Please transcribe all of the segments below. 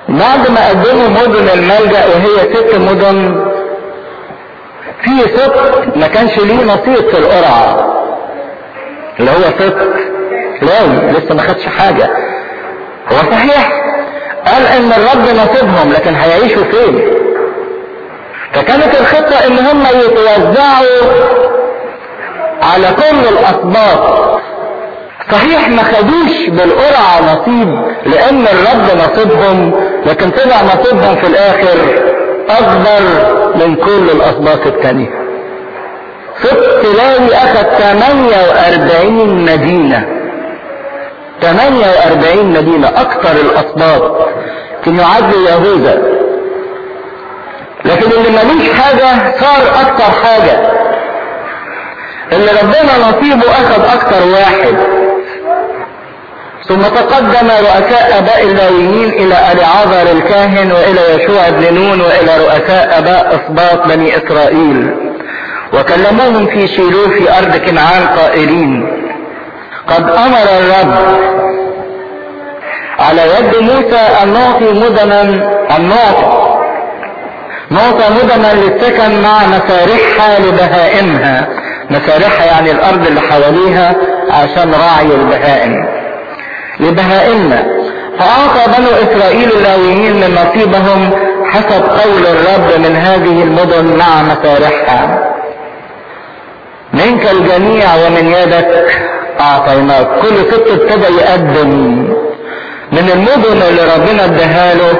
بعد ما قدموا مدن الملجأ وهي ست مدن في ست ما كانش ليه نصيب في القرعة اللي هو ست لاوي لسه ما خدش حاجة هو صحيح قال ان الرب نصيبهم لكن هيعيشوا فين فكانت الخطة ان هم يتوزعوا على كل الاسباط صحيح ما خدوش بالقرعة نصيب لان الرب نصيبهم لكن طلع نصيبهم في الاخر اكبر من كل الاسباط التانية ست لاوي اخذ 48 مدينة 48 مدينة اكثر الاسباط كان يعد يهوذا لكن اللي ملوش حاجة صار اكتر حاجة اللي ربنا نصيبه اخذ اكتر واحد ثم تقدم رؤساء اباء اللاويين الى اليعازر الكاهن والى يشوع بن نون والى رؤساء اباء اسباط بني اسرائيل وكلموهم في شيلوه في ارض كنعان قائلين قد امر الرب على يد موسى ان نعطي مدنا ان نعطي نعطى مدنا للسكن مع مسارحها لبهائمها مسارحها يعني الارض اللي حواليها عشان راعي البهائم لبهائمنا فاعطى بنو اسرائيل اللاويين من نصيبهم حسب قول الرب من هذه المدن مع مسارحها منك الجميع ومن يدك اعطيناك كل ست ابتدى يقدم من المدن اللي ربنا اداها له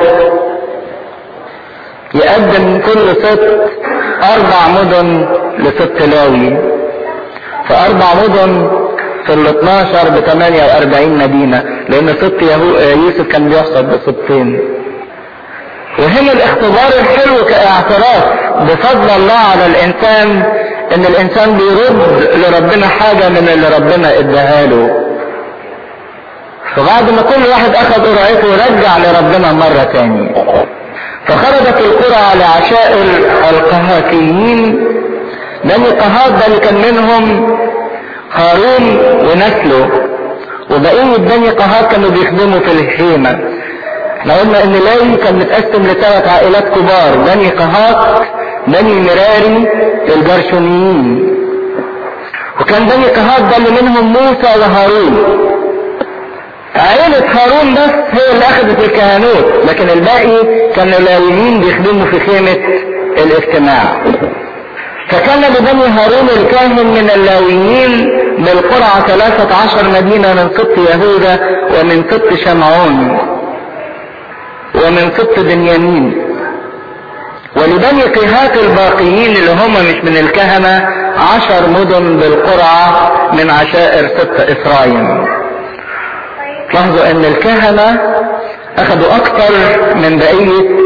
يقدم كل ست اربع مدن لست لاوي فاربع مدن في ال 12 ب 48 مدينة لان ست يوسف كان بيحصل بستين وهنا الاختبار الحلو كاعتراف بفضل الله على الانسان ان الانسان بيرد لربنا حاجة من اللي ربنا اداها له فبعد ما كل واحد اخذ قرعته رجع لربنا مرة تاني فخرجت القرى لعشائر القهاتيين بني قهات ده اللي كان منهم هارون ونسله وبقية بني قهات كانوا بيخدموا في الخيمة احنا قلنا ان لاوي كان متقسم لثلاث عائلات كبار بني قهات بني مراري الجرشونيين وكان بني قهات ده اللي منهم موسى وهارون عائلة هارون بس هي اللي اخذت الكهنوت لكن الباقي كان اللاويين بيخدموا في خيمة الاجتماع فكان لبني هارون الكاهن من اللاويين بالقرعة ثلاثة عشر مدينة من سبط يهوذا ومن سبط شمعون ومن سبط بنيامين ولبني قهات الباقيين اللي هم مش من الكهنة عشر مدن بالقرعة من عشائر سبط إسرائيل لاحظوا ان الكهنة اخذوا اكتر من بقية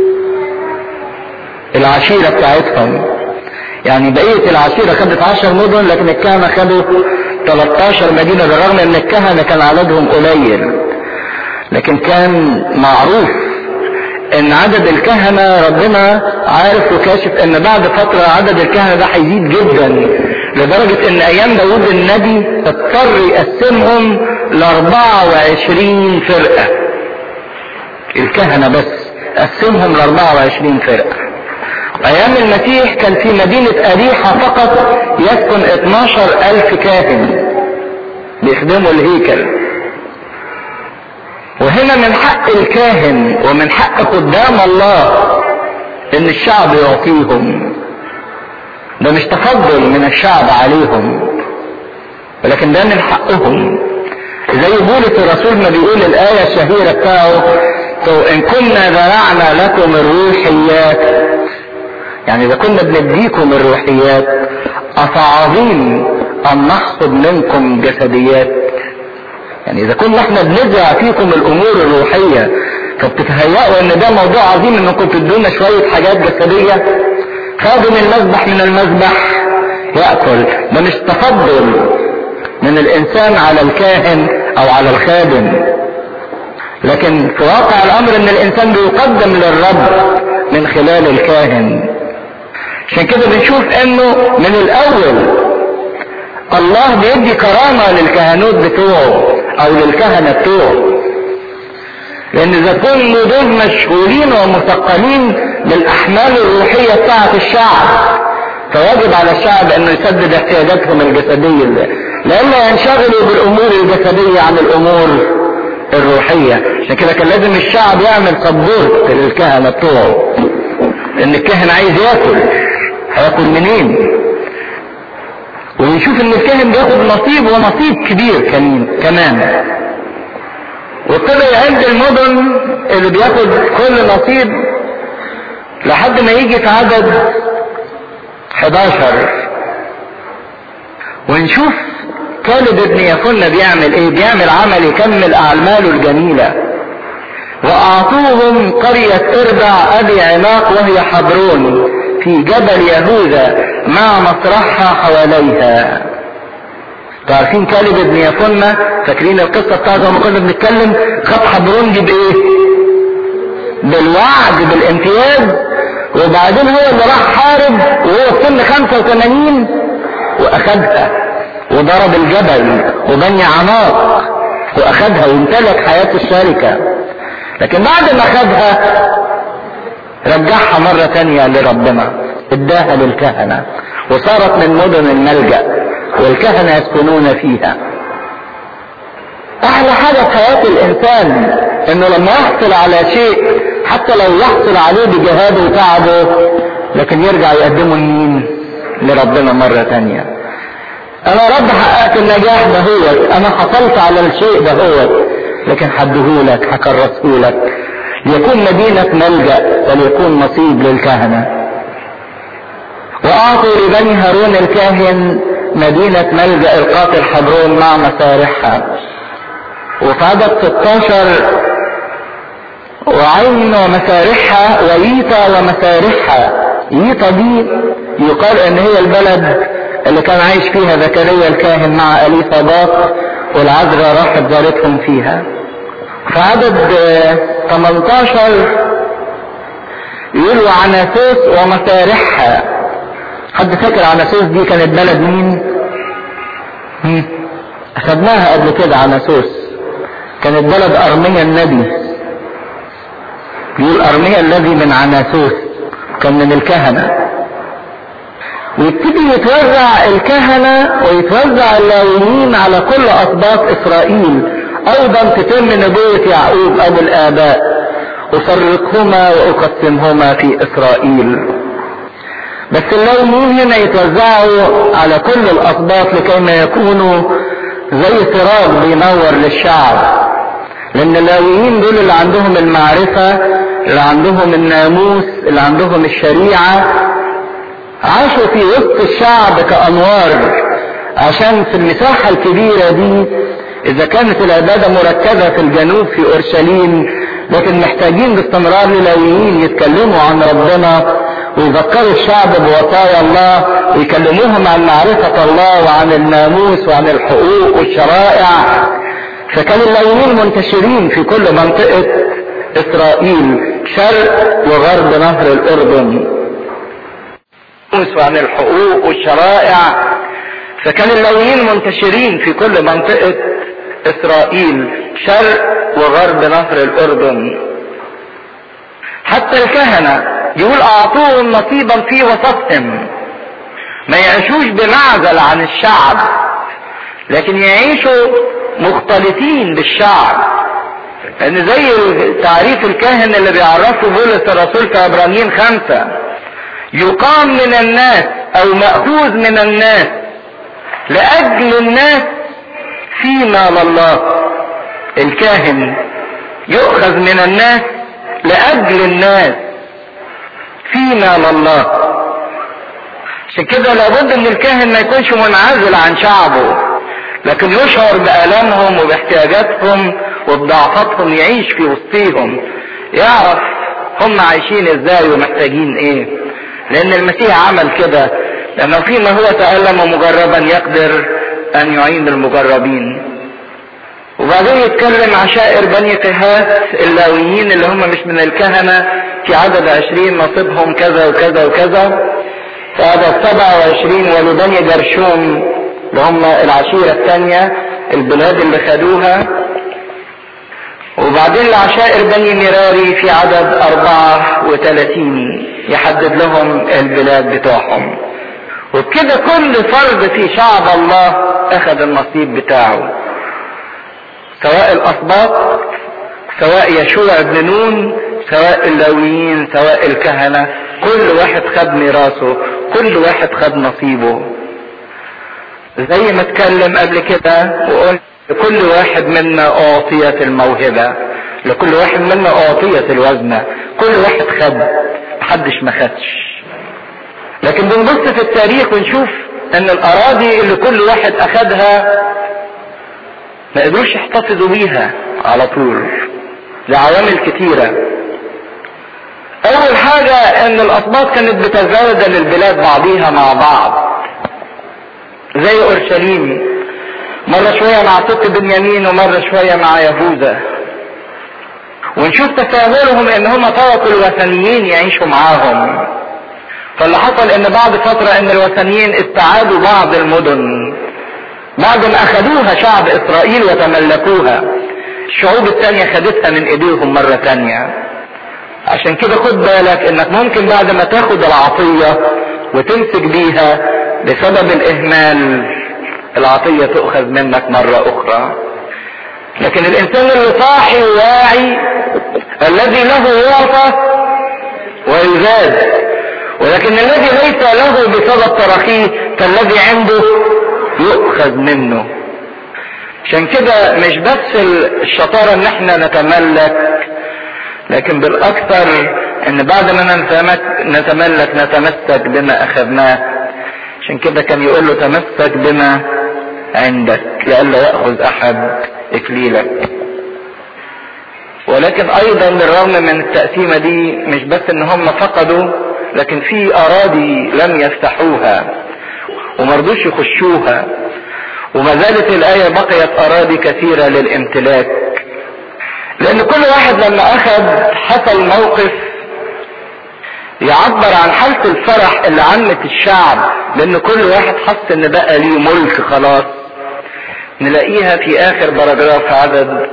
العشيرة بتاعتهم يعني بقية العشيرة خدت عشر مدن لكن الكهنة خدوا 13 مدينة بالرغم ان الكهنة كان عددهم قليل لكن كان معروف ان عدد الكهنة ربنا عارف وكاشف ان بعد فترة عدد الكهنة ده هيزيد جدا لدرجة ان ايام داود النبي اضطر يقسمهم ل 24 فرقة الكهنة بس قسمهم ل 24 فرقة ايام المسيح كان في مدينة اريحة فقط يسكن 12 الف كاهن بيخدموا الهيكل وهنا من حق الكاهن ومن حق قدام الله ان الشعب يعطيهم ده مش تفضل من الشعب عليهم ولكن ده من حقهم زي بولس الرسول ما بيقول الآية الشهيرة بتاعه إن كنا زرعنا لكم الروحيات يعني إذا كنا بنديكم الروحيات أفعظيم أن نحصد منكم جسديات يعني إذا كنا احنا بنزرع فيكم الأمور الروحية فبتتهيأوا إن ده موضوع عظيم إنكم تدونا شوية حاجات جسدية خادم المذبح من المذبح يأكل ده مش تفضل من الإنسان على الكاهن أو على الخادم لكن في واقع الأمر إن الإنسان بيقدم للرب من خلال الكاهن عشان كده بنشوف إنه من الأول الله بيدي كرامة للكهنوت بتوعه أو للكهنة بتوعه لان اذا كانوا دول مشغولين ومثقلين بالاحمال الروحيه بتاعه الشعب فيجب على الشعب انه يسدد احتياجاتهم الجسديه لانه ينشغلوا بالامور الجسديه عن الامور الروحيه عشان كده كان لازم الشعب يعمل سبورت للكهنه بتوعه لان الكاهن عايز ياكل هياكل منين ويشوف ان الكاهن بياخد نصيب ونصيب كبير كمان وابتدى يعد المدن اللي بياخد كل نصيب لحد ما يجي في عدد 11 ونشوف كالب ابن يفن بيعمل ايه بيعمل عمل يكمل اعماله الجميلة واعطوهم قرية اربع ابي عناق وهي حبرون في جبل يهوذا مع مسرحها حواليها عارفين كالب ابن يفن فاكرين القصة بتاعته لما كنا بنتكلم خد حبرون دي بايه بالوعد بالامتياز وبعدين هو اللي راح حارب وهو في سن 85 واخدها وضرب الجبل وبني عناق واخدها وامتلك حياة الشركة لكن بعد ما خدها رجعها مرة تانية لربنا اداها للكهنة وصارت من مدن الملجأ والكهنة يسكنون فيها احلى حاجة في حياة الانسان انه لما يحصل على شيء حتى لو يحصل عليه بجهاده وتعبه لكن يرجع يقدمه لمين لربنا مرة تانية انا رب حققت النجاح دهوت انا حصلت على الشيء دهوت لكن حدهولك هكرسهولك ليكون مدينة ملجأ وليكون نصيب للكهنة واعطوا لبني هارون الكاهن مدينة ملجأ القاتل حبرون مع مسارحها وفي عدد 16 وعين ومسارحها وييتا ومسارحها ييتا دي يقال ان هي البلد اللي كان عايش فيها زكريا الكاهن مع اليصابات والعذراء راحت زارتهم فيها في عدد 18 يقول وعناسوس ومسارحها حد فاكر عناسوس دي كانت بلد مين؟ اخدناها قبل كده عناسوس كانت بلد ارميا النبي يقول ارميا الذي من عناسوس كان من الكهنه ويبتدي يتوزع الكهنة ويتوزع اللاويين على كل أسباط إسرائيل أيضا تتم نبوة يعقوب أبو الآباء أفرقهما وأقسمهما في إسرائيل بس اللاويين هنا يتوزعوا على كل الأسباط لكي ما يكونوا زي سراج بينور للشعب لأن اللاويين دول اللي عندهم المعرفة اللي عندهم الناموس اللي عندهم الشريعة عاشوا في وسط الشعب كأنوار عشان في المساحة الكبيرة دي إذا كانت العبادة مركزة في الجنوب في أورشليم لكن محتاجين باستمرار للاويين يتكلموا عن ربنا ويذكروا الشعب بوصايا الله ويكلموهم عن معرفة الله وعن الناموس وعن الحقوق والشرائع فكان اللاويين منتشرين في كل منطقة إسرائيل شرق وغرب نهر الأردن وعن الحقوق والشرائع فكان اللاويين منتشرين في كل منطقة إسرائيل شرق وغرب نهر الأردن حتى الكهنة يقول أعطوهم نصيبا في وسطهم ما يعيشوش بمعزل عن الشعب لكن يعيشوا مختلطين بالشعب لأن زي تعريف الكاهن اللي بيعرفه بولس الرسول في عبرانيين خمسة يقام من الناس أو مأخوذ من الناس لأجل الناس فيما لله الكاهن يؤخذ من الناس لأجل الناس فيما لله عشان كده لابد ان الكاهن ما يكونش منعزل عن شعبه لكن يشعر بآلامهم وباحتياجاتهم وبضعفاتهم يعيش في وسطيهم يعرف هم عايشين ازاي ومحتاجين ايه لان المسيح عمل كده لانه فيما هو تألم مجربا يقدر ان يعين المجربين وبعدين يتكلم عشائر بني قهات اللاويين اللي هم مش من الكهنة في عدد عشرين نصيبهم كذا وكذا وكذا في عدد سبعة وعشرين ولبني جرشوم اللي هم العشيرة الثانية البلاد اللي خدوها وبعدين لعشائر بني مراري في عدد أربعة وثلاثين يحدد لهم البلاد بتوعهم وبكده كل فرد في شعب الله أخذ النصيب بتاعه سواء الأسباط سواء يشوع بن نون سواء اللاويين سواء الكهنة كل واحد خد ميراثه كل واحد خد نصيبه زي ما اتكلم قبل كده وقلت لكل واحد منا أعطيت الموهبة لكل واحد منا أعطيت الوزنة كل واحد خد محدش ما خدش لكن بنبص في التاريخ ونشوف ان الاراضي اللي كل واحد اخدها ما قدروش يحتفظوا بيها على طول لعوامل كتيرة اول حاجة ان الاسباط كانت بتزاوج البلاد بعضيها مع بعض زي اورشليم مرة شوية مع ست بنيامين ومرة شوية مع يهوذا ونشوف تساهلهم ان هم تركوا الوثنيين يعيشوا معاهم فاللي حصل ان بعد فترة ان الوثنيين استعادوا بعض المدن بعد ما اخذوها شعب اسرائيل وتملكوها الشعوب التانية خدتها من ايديهم مرة تانية عشان كده خد بالك انك ممكن بعد ما تاخد العطية وتمسك بيها بسبب الاهمال العطية تؤخذ منك مرة اخرى لكن الانسان اللي صاحي وواعي الذي له يعطى ويزاد ولكن الذي ليس له بسبب تراخيه كالذي عنده يؤخذ منه عشان كده مش بس الشطارة ان احنا نتملك لكن بالاكثر ان بعد ما نتملك نتمسك بما اخذناه عشان كده كان يقول له تمسك بما عندك لئلا ياخذ احد اكليلك ولكن ايضا بالرغم من التقسيمه دي مش بس ان هم فقدوا لكن في اراضي لم يفتحوها ومرضوش يخشوها وما زالت الايه بقيت اراضي كثيره للامتلاك لان كل واحد لما اخذ حصل موقف يعبر عن حالة الفرح اللي عمت الشعب لان كل واحد حس ان بقى ليه ملك خلاص نلاقيها في اخر باراجراف عدد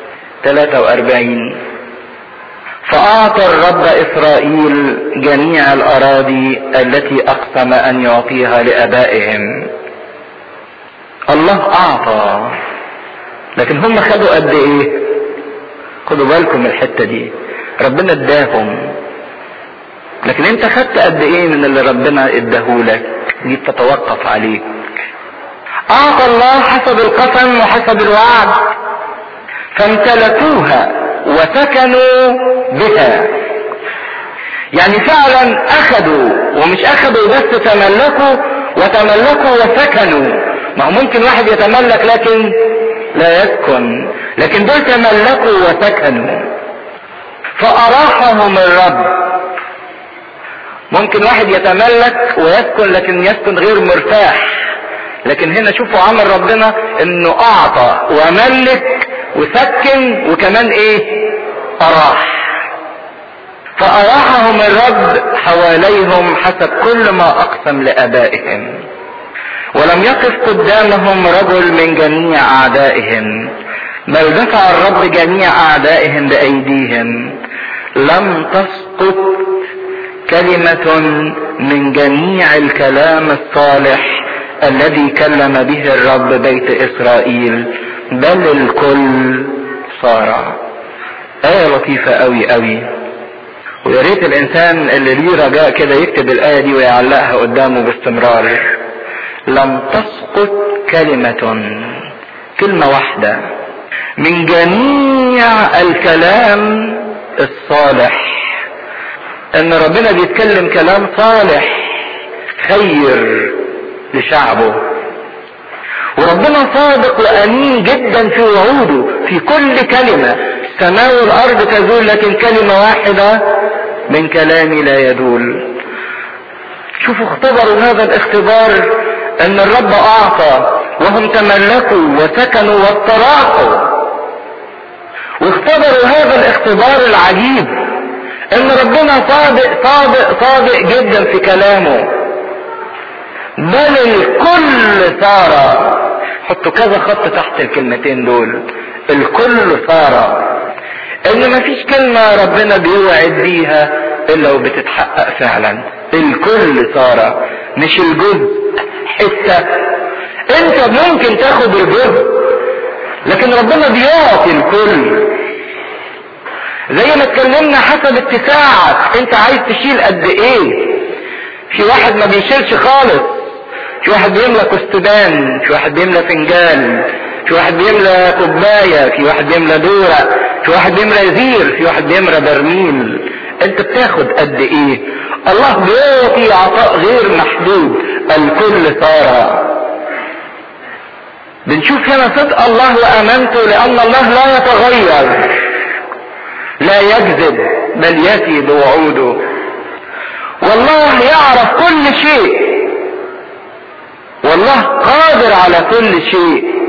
43 فأعطى الرب إسرائيل جميع الأراضي التي أقسم أن يعطيها لآبائهم. الله أعطى لكن هم خدوا قد إيه؟ خدوا بالكم الحتة دي. ربنا اداهم. لكن أنت خدت قد إيه من اللي ربنا اداهولك؟ دي بتتوقف عليك. أعطى الله حسب القسم وحسب الوعد فامتلكوها وسكنوا بها يعني فعلا اخذوا ومش اخذوا بس تملكوا وتملكوا وسكنوا ما هو ممكن واحد يتملك لكن لا يسكن لكن دول تملكوا وسكنوا فاراحهم الرب ممكن واحد يتملك ويسكن لكن يسكن غير مرتاح لكن هنا شوفوا عمل ربنا انه اعطى وملك وسكن وكمان ايه اراح فاراحهم الرب حواليهم حسب كل ما اقسم لابائهم ولم يقف قدامهم رجل من جميع اعدائهم بل دفع الرب جميع اعدائهم بايديهم لم تسقط كلمة من جميع الكلام الصالح الذي كلم به الرب بيت اسرائيل بل الكل صار آية لطيفة قوي قوي ويا ريت الإنسان اللي ليه رجاء كده يكتب الآية دي ويعلقها قدامه باستمرار لم تسقط كلمة كلمة واحدة من جميع الكلام الصالح ان ربنا بيتكلم كلام صالح خير لشعبه وربنا صادق وامين جدا في وعوده في كل كلمة السماء والارض تزول لكن كلمة واحدة من كلامي لا يزول شوفوا اختبروا هذا الاختبار ان الرب اعطى وهم تملكوا وسكنوا واستراحوا واختبروا هذا الاختبار العجيب ان ربنا صادق صادق صادق جدا في كلامه بل الكل صار حطوا كذا خط تحت الكلمتين دول الكل صار ان مفيش كلمة ربنا بيوعد بيها الا وبتتحقق فعلا الكل صار مش الجزء حتة انت ممكن تاخد الجزء لكن ربنا بيعطي الكل زي ما اتكلمنا حسب اتساعك انت عايز تشيل قد ايه في واحد ما بيشيلش خالص في واحد بيملى كستبان في واحد بيملى فنجان في واحد بيملى كوباية في واحد بيملى دورة في واحد بيملى زير في واحد بيملى برميل انت بتاخد قد ايه الله بيعطي عطاء غير محدود الكل صار بنشوف هنا صدق الله وامانته لان الله لا يتغير لا يكذب بل يفي بوعوده والله يعرف كل شيء والله قادر على كل شيء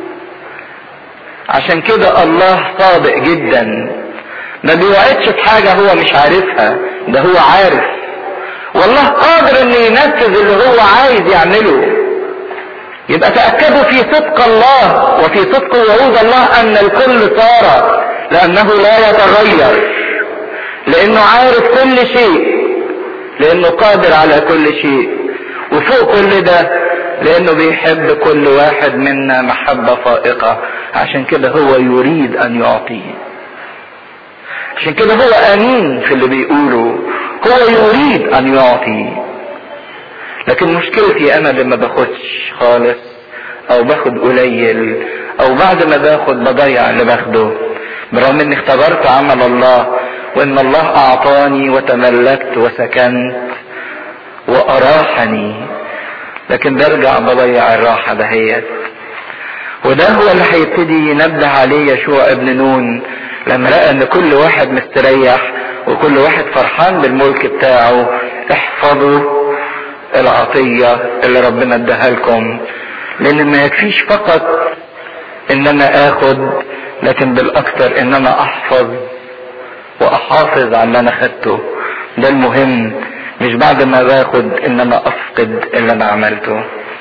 عشان كده الله صادق جدا ما بيوعدش بحاجة هو مش عارفها ده هو عارف والله قادر انه ينفذ اللي هو عايز يعمله يبقى تأكدوا في صدق الله وفي صدق وعود الله ان الكل صار لانه لا يتغير لانه عارف كل شيء لانه قادر على كل شيء وفوق كل ده لانه بيحب كل واحد منا محبة فائقة عشان كده هو يريد ان يعطيه عشان كده هو امين في اللي بيقوله هو يريد ان يعطي لكن مشكلتي انا لما باخدش خالص او باخد قليل او بعد ما باخد بضيع اللي باخده برغم اني اختبرت عمل الله وان الله اعطاني وتملكت وسكنت واراحني لكن برجع بضيع الراحة دهيت وده هو اللي هيبتدي ينبه عليه يشوع ابن نون لما لقى ان كل واحد مستريح وكل واحد فرحان بالملك بتاعه احفظوا العطية اللي ربنا اداها لكم لان ما يكفيش فقط ان انا اخد لكن بالاكثر ان انا احفظ واحافظ على اللي انا خدته ده المهم مش بعد ما باخد ان انا افقد اللي انا عملته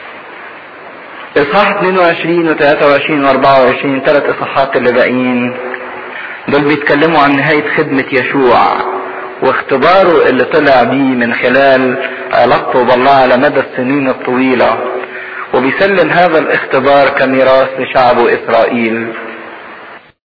اصحاح 22 و 23 و 24 ثلاث اصحاحات اللي باقيين دول بيتكلموا عن نهاية خدمة يشوع واختباره اللي طلع بيه من خلال علاقته بالله على مدى السنين الطويلة وبيسلم هذا الاختبار كميراث لشعبه اسرائيل